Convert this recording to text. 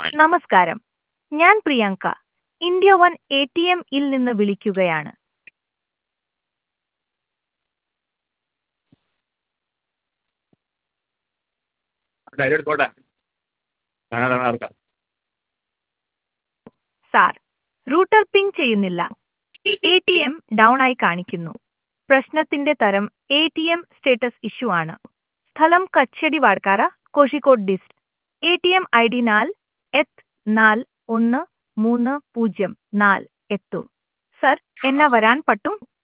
നമസ്കാരം ഞാൻ Priyanka India one A T M ഇൽ നിന്ന് വിളിക്കുകയാണ് ഡയറി എടുത്തോട്ടെ ഞാനത് നടക്കാം സാർ റൂട്ടർ പിങ് ചെയ്യുന്നില്ല എ ടി എം ഡൗൺ ആയി കാണിക്കുന്നു പ്രശ്നത്തിന്റെ തരം A T M status issue ആണ് സ്ഥലം കച്ചടി വാർക്കാര Kozhikode dist A T M I D നാൽ എത്ത് നാൽ ഒന്ന് മൂന്ന് പൂജ്യം നാൽ എത്തു സർ എന്നെ വരാൻ പറ്റും